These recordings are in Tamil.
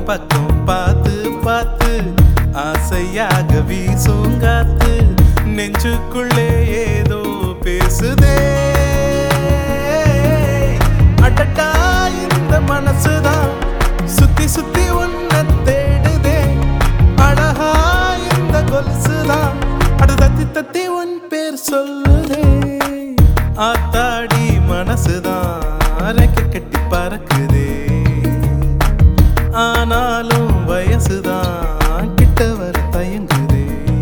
பக்கம் பார்த்து பார்த்து ஆசையாக வீசும் காத்து நெஞ்சுக்குள்ளே ஏதோ பேசுதே அடடா இந்த மனசுதான் சுத்தி சுத்தி உன்னை தேடுதே அழகா இந்த கொலுசுதான் அட தத்தி தத்தி உன் பேர் சொல்லுதே ஆத்தாடி மனசுதான் அரைக்க கட்டி பறக்குதே ஆனாலும் வயசுதான் கிட்ட வர தயங்குதே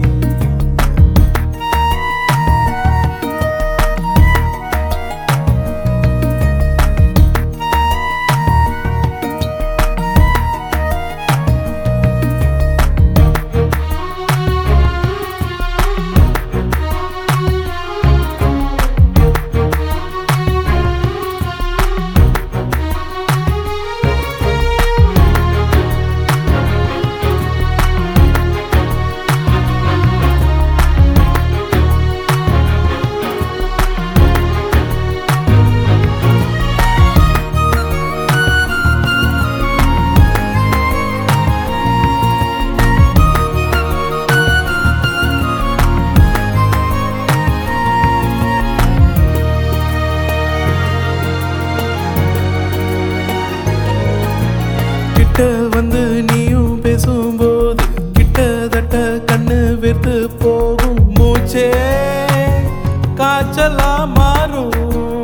கிட்ட வந்து நீயும் பேசும்போது கிட்டத்தட்ட கண்ணு வெறுத்து போகும் மூச்சே காய்ச்சலா மாறும்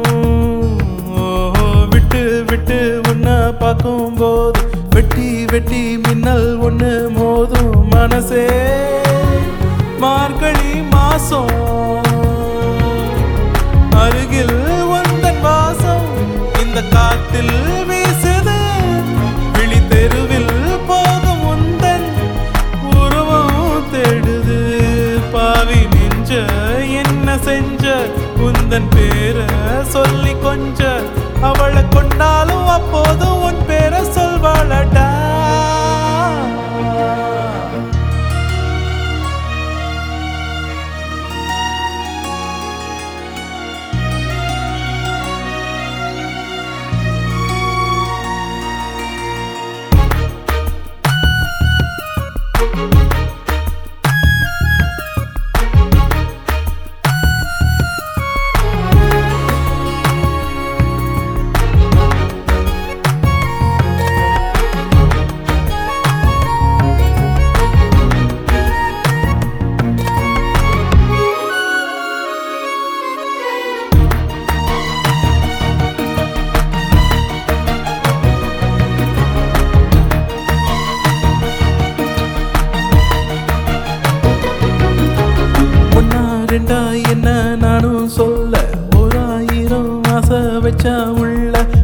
ஓஹோ, விட்டு விட்டு உன்னை பார்க்கும்போது வெட்டி வெட்டி மின்னல் ஒண்ணு மோதும் மனசே மார்கழி மாசம் அருகில் வந்தன் வாசம் இந்த காத்தில் வீசுது விழி தெருவில் போகும் உந்தன் உருவம் தேடுது பாவி நெஞ்ச என்ன செஞ்ச உந்தன் பேரை சொல்லி கொஞ்ச அவளை கொண்டாலும் அப்போதும் உன் பேரை சொல்வாளடா ஒன்னா ரெண்டா என்ன நானும் சொல்ல ஓராயிரம் ஆசை வச்சா உள்ள